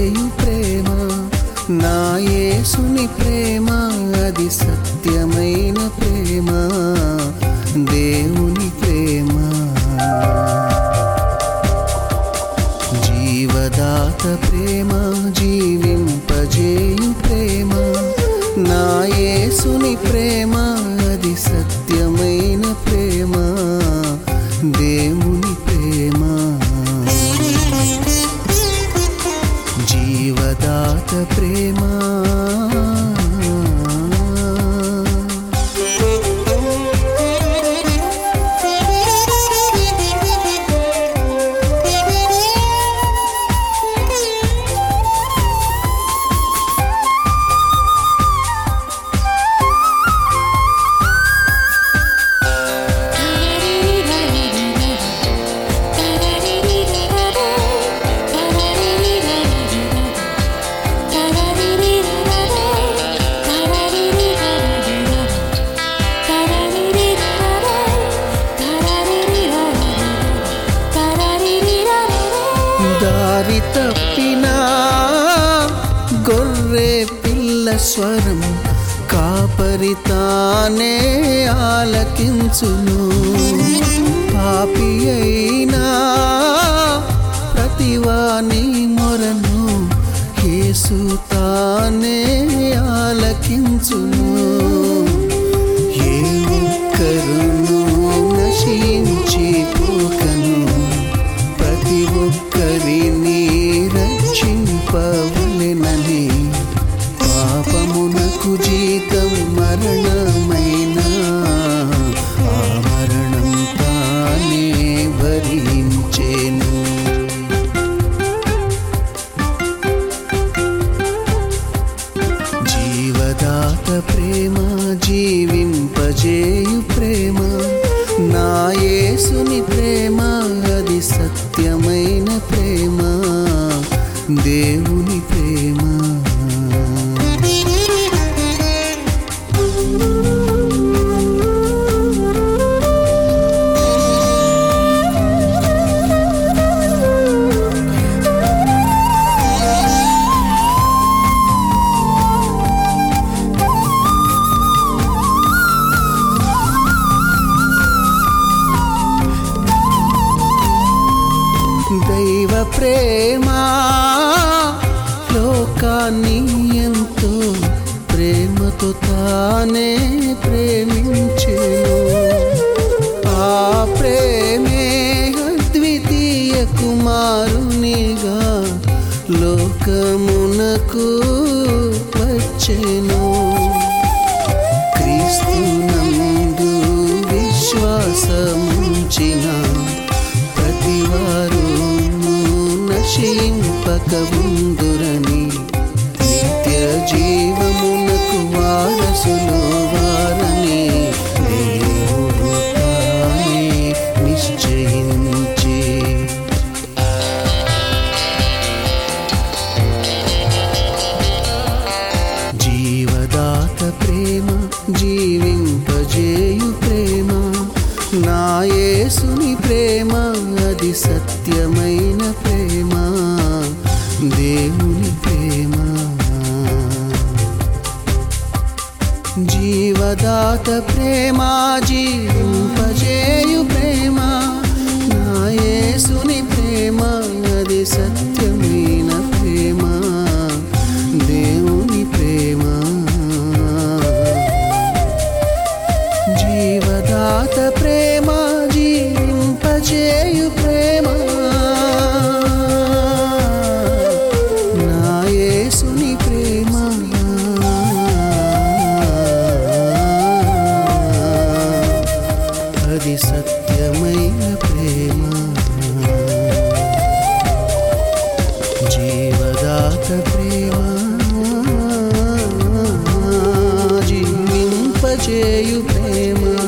జీవింపజేయు ప్రేమ నా యేసుని ప్రేమ అది సత్యమైన ప్రేమ దేవుని ప్రేమ జీవదాత ప్రేమ జీవింపజేయు ప్రేమ నా యేసుని ప్రేమ అది సత్యమైన ప్రేమ దేవుని ప్రేమ జీవదాత ప్రేమ దారి తప్పినా గొర్రె పిల్ల స్వరం కాపరి తానే ఆలకించును పాపి అయినా ప్రతివాని మొరను యేసు తానే ఆలకించును ఏ ఒక్కరును నశించిపోకను ప్రతి ఒక్కరిని రక్షింపవలెనని పాపమునకు జీతం మరణమైన ఆ మరణం తానే భరించేను జీవదాత ప్రేమ జీవింపజేయు ప్రేమ నా యేసుని ప్రేమ అది సత్యమైన ప్రేమ దేవుని ప్రేమ దైవ ప్రేమ లోకాన్ని ఎంతో ప్రేమతో తానే ప్రేమించెను ఆ ప్రేమే అద్వితీయ కుమారునిగా లోకమునకు వచ్చెను క్రీస్తునందు విశ్వాసముంచిన ప్రతివారు నశింపక ఉందురని నిత్య జీవమునకు వారసులు వారని దేవుడు తానే నిశ్చయించి జీవదాత ప్రేమ జీవింపజేయు ప్రేమ నా యేసుని ప్రేమ అది సత్యమైన ప్రేమ దేవుని ప్రేమ జీవదాత ప్రేమ జీవింపజేయు ప్రేమ నా యేసుని ప్రేమ అది సత్యమైన ప్రేమ దేవుని ప్రేమ జీవదాత ప్రేమ జీవింపజేయు ప్రేమ నా యేసుని ప్రేమ అది సత్యమైన ప్రేమ జీవదాత ప్రేమ జీవింపజేయు ప్రేమ